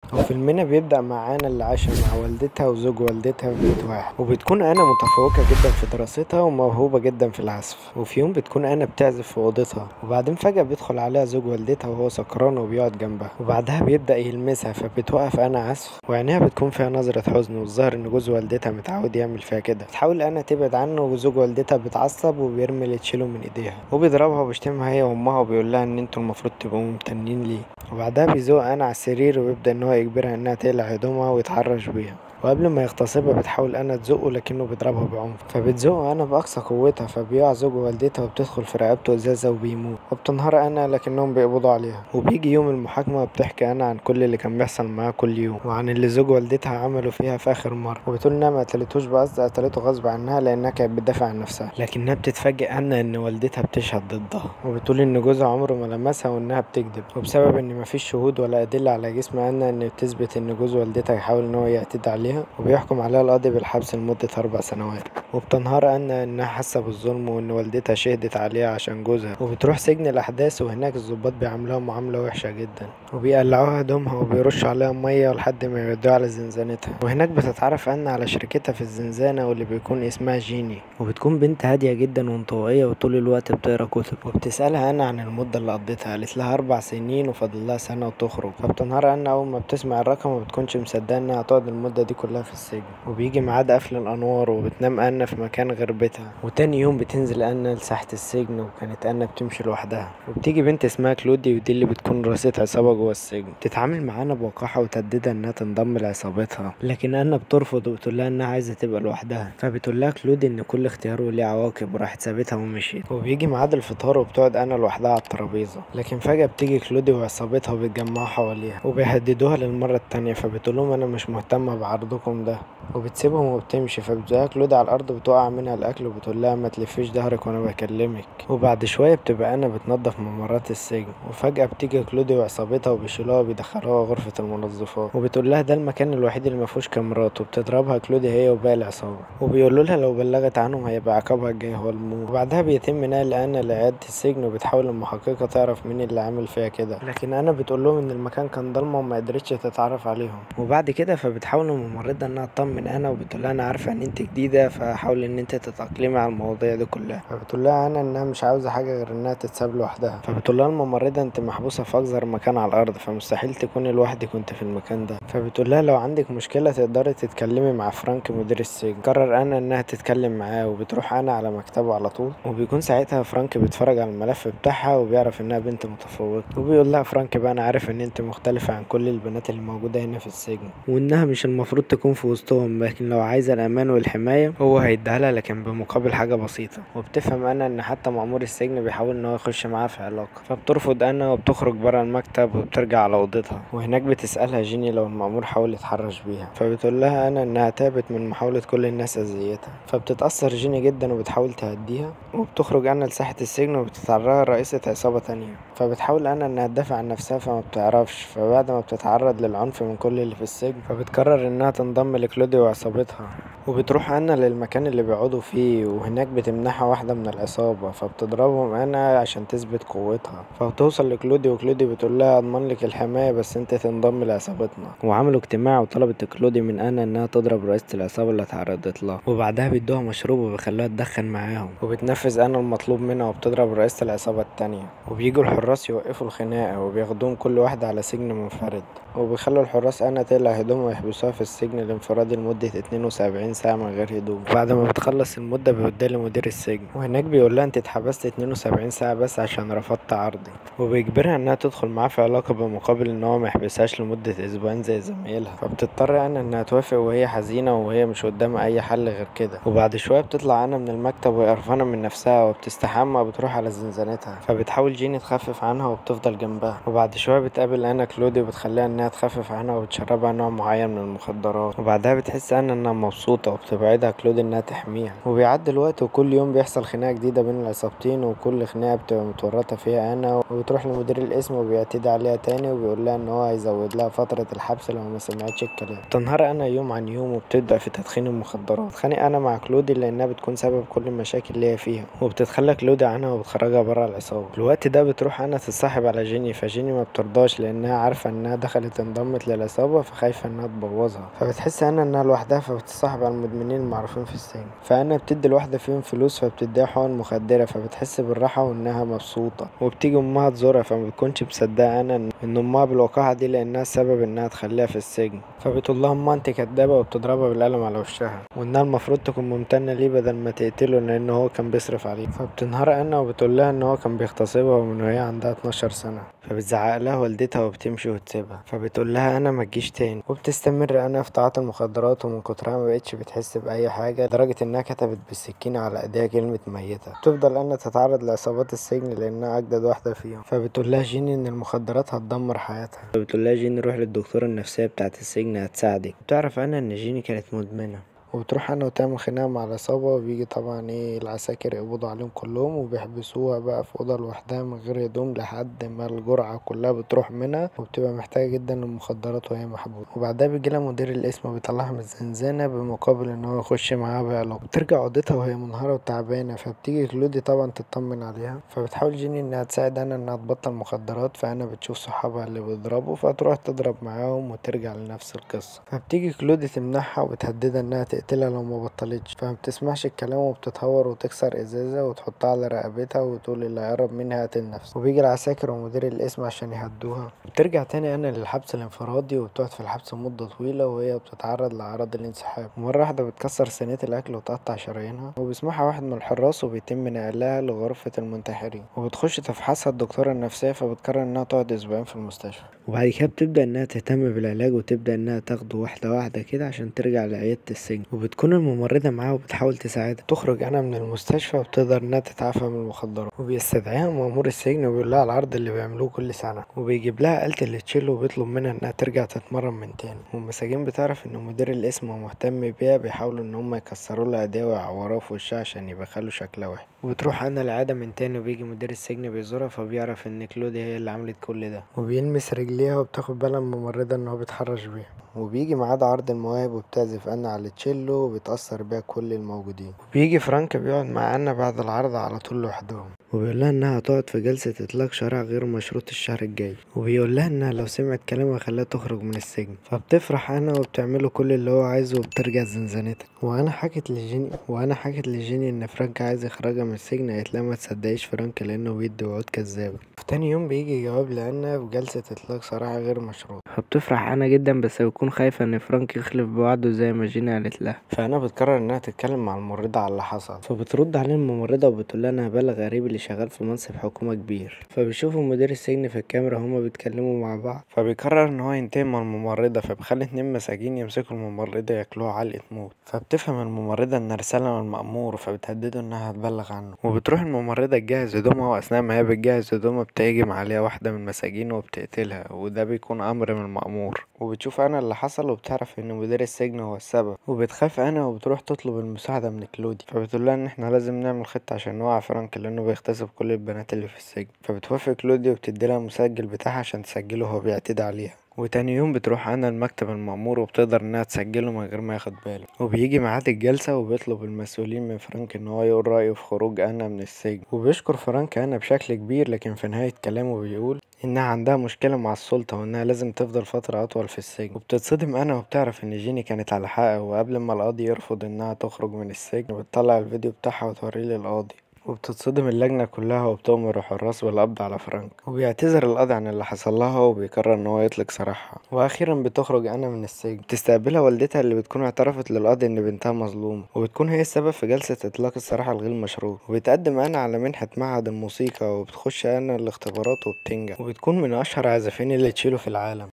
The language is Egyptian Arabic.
وفيلمنا بيبدأ مع أنا اللي عايشة مع والدتها وزوج والدتها في بيت واحد وبتكون أنا متفوقة جدا في دراستها وموهوبة جدا في العزف وفي يوم بتكون أنا بتعزف في أوضتها وبعدين فجأة بيدخل عليها زوج والدتها وهو سكران وبيقعد جنبها وبعدها بيبدأ يلمسها فبتوقف أنا عزف وعينيها بتكون فيها نظرة حزن والظاهر إن جوز والدتها متعود يعمل فيها كده بتحاول أنا تبعد عنه وزوج والدتها بيتعصب وبيرمي اللي تشيله من إيديها وبيضربها وبيشتمها هي وأمها وبيقول لها إن انتوا المفروض تبقوا ممتنين ليه وبعدها بيزوق أنا على السرير ويبدأ إن هو يجبرها إنها تقلع هدومها ويتحرش بيها وقبل ما يغتصبها بتحاول أنا تزقه لكنه بيضربها بعنف فبتزقه أنا بأقصى قوتها فبيقع زوج والدتها وبتدخل في رقبته إزازة وبيموت وبتنهار أنا لكنهم بيقبضوا عليها وبيجي يوم المحاكمة وبتحكي أنا عن كل اللي كان بيحصل معاها كل يوم وعن اللي زوج والدتها عمله فيها في آخر مرة وبتقول إنها ما قتلتوش بقصد قتلته غصب عنها لأنها كانت بتدافع عن نفسها لكنها بتتفاجئ أنا إن والدتها بتشهد ضدها وبتقول إن جوزها عمره ما لمسها وإنها بتكذب وبسبب إن مفيش شهود ولا أدلة على جسم أنا إن بتثبت إن جوز والدتها يحاول إن هو يعتدي عليها وبيحكم عليها القاضي بالحبس لمدة أربع سنوات وبتنهار أنا إنها حاسة بالظلم وإن والدتها شهدت عليها عشان جوزها وبتروح سجن الأحداث وهناك الظباط بيعاملوها معاملة وحشة جدا وبيقلعوها هدومها وبيرشوا عليها مية لحد ما يودوها على زنزانتها وهناك بتتعرف أنا على شركتها في الزنزانة واللي بيكون اسمها جيني وبتكون بنت هادية جدا وانطوائية وطول الوقت بتقرا كتب وبتسألها أنا عن المدة اللي قضيتها قالت لها أربع سنين وفاضل لها سنة وتخرج فبتنهار أنا أول ما بتسمع الرقم ومبتكونش مصدقة إنها هتقعد المدة دي كلها في السجن وبيجي ميعاد قفل الأنوار وبتنام أنا في مكان غير بيتها وتاني يوم بتنزل أنا لساحة السجن وكانت أنا بتمشي لوحدها وبتيجي بنت اسمها كلودي ودي اللي بتكون رئيسة عصابة جوه السجن بتتعامل معانا بوقاحة وتهددها إنها تنضم لعصابتها لكن أنا بترفض وبتقول لها إنها عايزة تبقى لوحدها فبتقول لها كلودي إن كل اختياره ليه عواقب وراحت سابتها ومشيت وبيجي ميعاد الفطار وبتقعد أنا لوحدها على الترابيزة لكن فجأة بتيجي كلودي وعصابتها وبتجمعوا حواليها وبيهددوها للمرة التانية فبتقول لهم أنا مش مهتمة بعرضكم ده وبتسيبهم وبتمشي فبتلاقيها كلودي على الأرض بتوقع منها الأكل وبتقول لها ما تلفيش ظهرك وأنا بكلمك وبعد شوية بتبقى أنا بتنضف ممرات السجن وفجأة بتيجي كلودي وعصابتها وبيشيلوها وبيدخلوها غرفة المنظفات وبتقول لها ده المكان الوحيد اللي مفهوش كاميرات وبتضربها كلودي هي وباقي العصابة وبيقولوا لها لو بلغت عنهم هيبقى عقابها الجاي هو الموت وبعدها بيتم نقل أنا لعيادة السجن وبتحاول المحققة تعرف مين اللي عامل فيها كده لكن أنا بتقول لهم إن المكان كان ضلمة وما قدرتش تتعرف عليهم وبعد كده فبتحاول الممرضة إنها تطمن أنا وبتقول لها أنا عارفة إن أنت جديدة فحاول إن أنت تتأقلمي على المواضيع دي كلها فبتقول لها أنا إنها مش عاوزة حاجة غير إنها تتساب لوحدها فبتقول لها الممرضة أنت محبوسة في أقذر مكان على الأرض فمستحيل تكوني لوحدك كنت في المكان ده فبتقول لها لو عندك مشكلة تقدري تتكلمي مع فرانك مدير السجن قرر أنا إنها تتكلم معاه وبتروح أنا على مكتبه على طول وبيكون ساعتها فرانك بيتفرج على الملف بتاعها وبيعرف إنها بنت متفوقة وبيقول لها فرانك بقى أنا عارف إن أنت مختلفة عن كل البنات اللي موجودة هنا في السجن وإنها مش المفروض تكون في وسطهم لكن لو عايزة الأمان والحماية هو هيديها لها لكن بمقابل حاجة بسيطة وبتفهم أنا إن حتى مأمور السجن بيحاول إن هو يخش معاها في علاقة فبترفض أنا وبتخرج برا المكتب وبترجع على أوضتها وهناك بتسألها جيني لو المأمور حاول يتحرش بيها فبتقول لها أنا إنها تابت من محاولة كل الناس أذيتها فبتتأثر جيني جدا وبتحاول تهديها وبتخرج أنا لساحة السجن وبتتعرض رئيسة عصابة تانية فبتحاول أنا إنها تدافع عن نفسها فما بتعرفش فبعد ما بتتعرض للعنف من كل اللي في السجن فبتقرر إنها تنضم لكلودي وعصابتها وبتروح أنا للمكان اللي بيقعدوا فيه وهناك بتمنحها واحدة من العصابة فبتضربهم أنا عشان تثبت قوتها فبتوصل لكلودي وكلودي بتقول لها أضمن لك الحماية بس أنت تنضم لعصابتنا وعملوا اجتماع وطلبت كلودي من أنا إنها تضرب رئيسة العصابة اللي اتعرضت لها وبعدها بيدوها مشروب وبيخلوها تدخن معاهم وبتنفذ أنا المطلوب منها وبتضرب رئيسة العصابة التانية وبيجوا الحراس يوقفوا الخناقة وبياخدوهم كل واحدة على سجن منفرد وبيخلوا الحراس أنا تقلع هدومها ويحبسوها في السجن الانفرادي لمدة اتنين وسبعين ساعة من غير هدوم بعد ما بتخلص المدة بيوديها لمدير السجن وهناك بيقول لها انت اتحبست اتنين وسبعين ساعة بس عشان رفضت عرضي وبيجبرها انها تدخل معاه في علاقة بمقابل ان هو ما يحبسهاش لمدة اسبوعين زي زمايلها فبتضطر انا انها توافق وهي حزينة وهي مش قدامها اي حل غير كده وبعد شوية بتطلع انا من المكتب وهي قرفانة من نفسها وبتستحمى وبتروح على زنزانتها فبتحاول جيني تخفف عنها وبتفضل جنبها وبعد شوية بتقابل انا كلودي وبتخليها انها تخفف عنها وتشربها نوع معين من المخدرات وبعدها بتحس انا انها مبسوطة وبتبعدها كلودي انها تحميها وبيعدي الوقت وكل يوم بيحصل خناقة جديدة بين العصابتين وكل خناقة بتبقى متورطة فيها انا وبتروح لمدير القسم وبيعتدي عليها تاني وبيقول لها ان هو هيزود لها فترة الحبس لو ما سمعتش الكلام تنهار انا يوم عن يوم وبتبدأ في تدخين المخدرات بتتخانق انا مع كلودي لانها بتكون سبب كل المشاكل اللي هي فيها وبتتخلى كلودي عنها وبتخرجها برا العصابة الوقت ده بتروح انا تتصاحب على جيني فجيني ما بترضاش لانها عارفة انها دخلت كانت انضمت للعصابة فخايفة انها تبوظها فبتحس انا انها لوحدها فبتتصاحب على المدمنين المعروفين في السجن فانا بتدي الواحدة فيهم فلوس فبتديها حقن مخدرة فبتحس بالراحة وانها مبسوطة وبتيجي امها تزورها فمبتكونش مصدقة انا ان امها بالوقاحة دي لانها السبب انها تخليها في السجن فبتقول لها امها انت كدابة وبتضربها بالقلم على وشها وانها المفروض تكون ممتنة ليه بدل ما تقتله لان هو كان بيصرف عليه فبتنهار انا وبتقول لها ان هو كان بيغتصبها ومن وهي عندها 12 سنة فبتزعق لها والدتها وبتمشي وتسيبها فبتقول لها انا ما تجيش تاني وبتستمر انا في تعاطي المخدرات ومن كترها ما بقتش بتحس باي حاجه لدرجه انها كتبت بالسكينه على ايديها كلمه ميته بتفضل انا تتعرض لعصابات السجن لانها اجدد واحده فيهم فبتقول لها جيني ان المخدرات هتدمر حياتها فبتقول لها جيني روح للدكتوره النفسيه بتاعه السجن هتساعدك بتعرف انا ان جيني كانت مدمنه وبتروح انا وتعمل خناقة مع العصابة وبيجي طبعا ايه العساكر يقبضوا عليهم كلهم وبيحبسوها بقى في أوضة لوحدها من غير هدوم لحد ما الجرعة كلها بتروح منها وبتبقى محتاجة جدا للمخدرات وهي محبوسة وبعدها بيجيلها مدير القسم وبيطلعها من الزنزانة بمقابل ان هو يخش معاها بعلاقة بترجع أوضتها وهي منهارة وتعبانة فبتيجي كلودي طبعا تطمن عليها فبتحاول جيني انها تساعد انا انها تبطل مخدرات فانا بتشوف صحابها اللي بيضربوا فتروح تضرب معاهم وترجع لنفس القصة فبتيجي كلودي تمنعها وبتهددها انها تقتلها لو ما بطلتش فما بتسمعش الكلام وبتتهور وتكسر ازازة وتحطها على رقبتها وتقول اللي هيقرب منها هيقتل نفسه وبيجي العساكر ومدير القسم عشان يهدوها بترجع تاني انا للحبس الانفرادي وبتقعد في الحبس مدة طويلة وهي بتتعرض لأعراض الانسحاب ومرة واحدة بتكسر صينية الأكل وتقطع شرايينها وبيسمعها واحد من الحراس وبيتم نقلها لغرفة المنتحرين وبتخش تفحصها الدكتورة النفسية فبتقرر انها تقعد اسبوعين في المستشفى وبعد كده بتبدأ انها تهتم بالعلاج وتبدأ انها تاخده واحدة واحدة كده عشان ترجع لعيادة السجن وبتكون الممرضة معاها وبتحاول تساعدها تخرج انا من المستشفى وبتقدر انها تتعافى من المخدرات وبيستدعيها مأمور السجن وبيقول لها العرض اللي بيعملوه كل سنة وبيجيب لها آلة اللي تشيله وبيطلب منها انها ترجع تتمرن من تاني والمساجين بتعرف ان مدير القسم مهتم بيها بيحاولوا ان هم يكسروا لها ايديها ويعوروها في وشها عشان يبخلوا شكلها وحش وبتروح انا العادة من تاني وبيجي مدير السجن بيزورها فبيعرف ان كلوديا هي اللي عملت كل ده وبيلمس رجليها وبتاخد بالها من الممرضة ان هو بيتحرش بيها وبيجي ميعاد عرض المواهب وبتعزف أنا على التشيلو وبتأثر بيها كل الموجودين وبيجي فرانك بيقعد مع أنا بعد العرض على طول لوحدهم وبيقول لها انها هتقعد في جلسة اطلاق شرع غير مشروط الشهر الجاي وبيقول لها انها لو سمعت كلامه هيخليها تخرج من السجن فبتفرح انا وبتعمله كل اللي هو عايزه وبترجع زنزانتها وانا حكت لجيني وانا حكت لجيني ان فرانك عايز يخرجها من السجن قالت لها ما تصدقيش فرانك لانه بيدي وعود كذابة في تاني يوم بيجي جواب لأنا في جلسة اطلاق سراح غير مشروط فبتفرح انا جدا بس بتكون خايفة ان فرانك يخلف بوعده زي ما جيني قالت لها فانا بتقرر انها تتكلم مع الممرضة على اللي حصل فبترد عليه الممرضة وبتقول لها انا هبلغ قريب اللي شغال في منصب حكومة كبير فبيشوفوا مدير السجن في الكاميرا هما بيتكلموا مع بعض فبيقرر ان هو ينتقم من الممرضة فبيخلي اتنين مساجين يمسكوا الممرضة ياكلوها علقة موت فبتفهم الممرضة ان رسالة من المأمور فبتهدده انها هتبلغ عنه وبتروح الممرضة تجهز هدومها واثناء ما هي بتجهز هدومها بتهجم عليها واحدة من المساجين وبتقتلها وده بيكون امر من المأمور وبتشوف انا اللي حصل وبتعرف ان مدير السجن هو السبب وبتخاف انا وبتروح تطلب المساعدة من كلودي فبتقول لها ان احنا لازم نعمل خطة عشان نوقع فرانك لانه بيغتصب كل البنات اللي في السجن فبتوافق كلودي وبتديلها المسجل بتاعها عشان تسجله وهو بيعتدي عليها وتاني يوم بتروح انا المكتب المأمور وبتقدر انها تسجله من غير ما ياخد باله وبيجي ميعاد الجلسة وبيطلب المسؤولين من فرانك ان هو يقول رأيه في خروج انا من السجن وبيشكر فرانك انا بشكل كبير لكن في نهاية كلامه بيقول انها عندها مشكلة مع السلطة وانها لازم تفضل فترة اطول في السجن وبتتصدم انا وبتعرف ان جيني كانت على حق وقبل ما القاضي يرفض انها تخرج من السجن بتطلع الفيديو بتاعها وتوريه للقاضي وبتتصدم اللجنة كلها وبتؤمر الحراس بالقبض على فرانك وبيعتذر القاضي عن اللي حصل لها وبيقرر ان هو يطلق سراحها واخيرا بتخرج انا من السجن بتستقبلها والدتها اللي بتكون اعترفت للقاضي ان بنتها مظلومة وبتكون هي السبب في جلسة اطلاق السراح الغير مشروط وبتقدم انا على منحة معهد الموسيقى وبتخش انا الاختبارات وبتنجح وبتكون من اشهر عازفين اللي تشيلوا في العالم